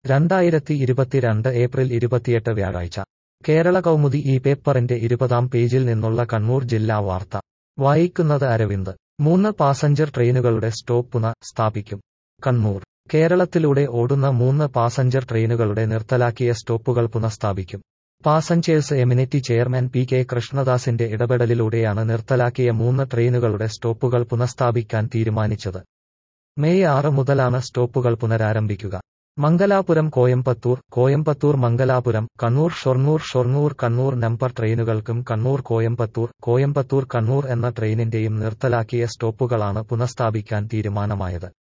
രണ്ടായിരത്തി ഇരുപത്തിരണ്ട് ഏപ്രിൽ ഇരുപത്തിയെട്ട് വ്യാഴാഴ്ച കേരള കൗമുദി ഈ പേപ്പറിന്റെ ഇരുപതാം പേജിൽ നിന്നുള്ള കണ്ണൂർ ജില്ലാ വാർത്ത വായിക്കുന്നത് അരവിന്ദ് മൂന്ന് പാസഞ്ചർ ട്രെയിനുകളുടെ സ്റ്റോപ്പ് പുനഃ സ്ഥാപിക്കും കണ്ണൂർ കേരളത്തിലൂടെ ഓടുന്ന മൂന്ന് പാസഞ്ചർ ട്രെയിനുകളുടെ നിർത്തലാക്കിയ സ്റ്റോപ്പുകൾ പുനഃസ്ഥാപിക്കും passengers amenity chairman P K കൃഷ്ണദാസിന്റെ ഇടപെടലിലൂടെയാണ് നിർത്തലാക്കിയ മൂന്ന് ട്രെയിനുകളുടെ സ്റ്റോപ്പുകൾ പുനഃസ്ഥാപിക്കാൻ തീരുമാനിച്ചത് മെയ് ആറ് മുതലാണ് സ്റ്റോപ്പുകൾ പുനരാരംഭിക്കുക മംഗലാപുരം കോയമ്പത്തൂർ കോയമ്പത്തൂർ മംഗലാപുരം കണ്ണൂർ ഷൊർണൂർ ഷൊർണൂർ കണ്ണൂർ നമ്പർ ട്രെയിനുകൾക്കും കണ്ണൂർ കോയമ്പത്തൂർ കോയമ്പത്തൂർ കണ്ണൂർ എന്ന ട്രെയിനിന്റെയും നിർത്തലാക്കിയ സ്റ്റോപ്പുകളാണ് പുനഃസ്ഥാപിക്കാൻ തീരുമാനമായത്